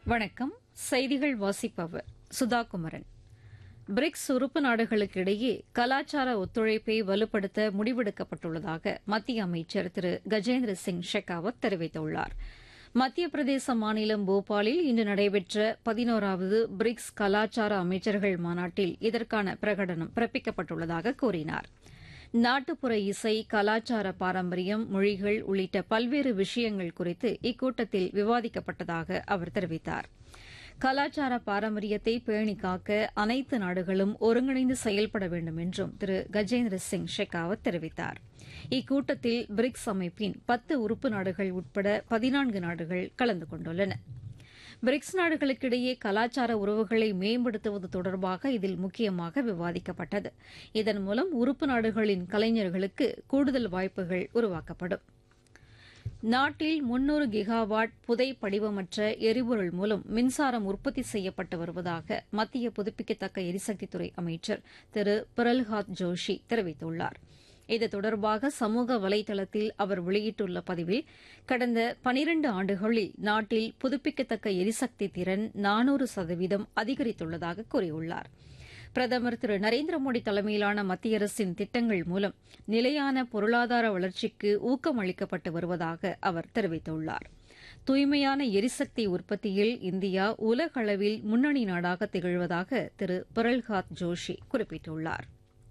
வணக்கம் செய்திகள் வாசிப்பவர் சுதா குமரன் பிரிக்ஸ் உறுப்பு நாடுகளுக்கு இடையே கலாச்சார ஒத்துழைப்பை வலுப்படுத்த முடிவெடுக்கப்பட்டுள்ளதாக மத்திய அமைச்சர் திரு கஜேந்திர சிங் ஷெகாவத் தெரிவித்துள்ளார் மத்திய பிரதேச மாநிலம் போபாலில் இன்று நடைபெற்ற பதினோராவது பிரிக்ஸ் கலாச்சார அமைச்சர்கள் மாநாட்டில் இதற்கான பிரகடனம் பிறப்பிக்கப்பட்டுள்ளதாக கூறினாா் நாட்டுப்புற இசை கலாச்சார பாரம்பரியம் மொழிகள் உள்ளிட்ட பல்வேறு விஷயங்கள் குறித்து இக்கூட்டத்தில் விவாதிக்கப்பட்டதாக அவர் தெரிவித்தார் கலாச்சார பாரம்பரியத்தை பேணி காக்க அனைத்து நாடுகளும் ஒருங்கிணைந்து செயல்பட வேண்டும் என்றும் திரு கஜேந்திர சிங் ஷெகாவத் தெரிவித்தார் இக்கூட்டத்தில் பிரிக்ஸ் அமைப்பின் பத்து உறுப்பு நாடுகள் உட்பட பதினான்கு நாடுகள் கலந்து கொண்டுள்ளன பிரிக்ஸ் நாடுகளுக்கிடையே கலாச்சார உறவுகளை மேம்படுத்துவது தொடர்பாக இதில் முக்கியமாக விவாதிக்கப்பட்டது இதன் மூலம் உறுப்பு நாடுகளின் கலைஞர்களுக்கு கூடுதல் வாய்ப்புகள் உருவாக்கப்படும் நாட்டில் முன்னூறு கிகாவாட் புதை படிவமற்ற எரிபொருள் மூலம் மின்சாரம் உற்பத்தி செய்யப்பட்டு வருவதாக மத்திய புதுப்பிக்கத்தக்க எரிசக்தித்துறை அமைச்சர் திரு பிரல்ஹாத் ஜோஷி தெரிவித்துள்ளாா் இது தொடர்பாக சமூக வலைதளத்தில் அவர் வெளியிட்டுள்ள பதிவில் கடந்த பனிரண்டு ஆண்டுகளில் நாட்டில் புதுப்பிக்கத்தக்க எரிசக்தி திறன் நானூறு சதவீதம் அதிகரித்துள்ளதாக கூறியுள்ளார் பிரதமர் திரு நரேந்திர மோடி தலைமையிலான மத்திய அரசின் திட்டங்கள் மூலம் நிலையான பொருளாதார வளர்ச்சிக்கு ஊக்கம் அளிக்கப்பட்டு வருவதாக அவர் தெரிவித்துள்ளார் தூய்மையான எரிசக்தி உற்பத்தியில் இந்தியா உலக அளவில் முன்னணி நாடாக திகழ்வதாக திரு பிரல்ஹாத் ஜோஷி குறிப்பிட்டுள்ளாா்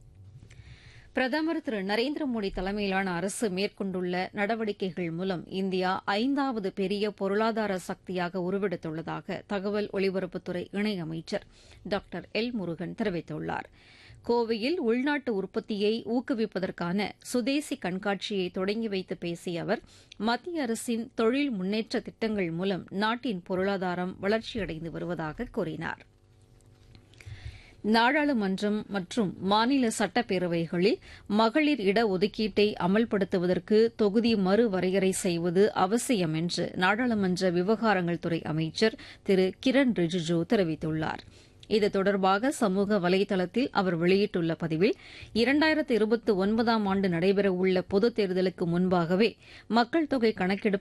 பிரதமர் திரு நரேந்திர மோடி தலைமையிலான அரசு மேற்கொண்டுள்ள நடவடிக்கைகள் மூலம் இந்தியா ஐந்தாவது பெரிய பொருளாதார சக்தியாக உருவெடுத்துள்ளதாக தகவல் ஒலிபரப்புத்துறை இணையமைச்சர் டாக்டர் எல் முருகன் தெரிவித்துள்ளார் கோவையில் உள்நாட்டு உற்பத்தியை ஊக்குவிப்பதற்கான சுதேசி கண்காட்சியை தொடங்கி வைத்து பேசிய அவர் மத்திய அரசின் தொழில் முன்னேற்ற திட்டங்கள் மூலம் நாட்டின் பொருளாதாரம் வளர்ச்சியடைந்து வருவதாக கூறினாா் நாடாளுமன்றம் மற்றும் மாநில சட்டப்பேரவைகளில் மகளிர் இடஒதுக்கீட்டை அமல்படுத்துவதற்கு தொகுதி மறுவரையறை செய்வது அவசியம் என்று நாடாளுமன்ற விவகாரங்கள் துறை அமைச்சர் திரு கிரண் ரிஜிஜு தெரிவித்துள்ளார் இது தொடர்பாக சமூக வலைதளத்தில் அவர் வெளியிட்டுள்ள பதிவில் இரண்டாயிரத்து இருபத்தி ஒன்பதாம் ஆண்டு நடைபெறவுள்ள பொதுத் தேர்தலுக்கு முன்பாகவே மக்கள் தொகை கணக்கெடுப்பு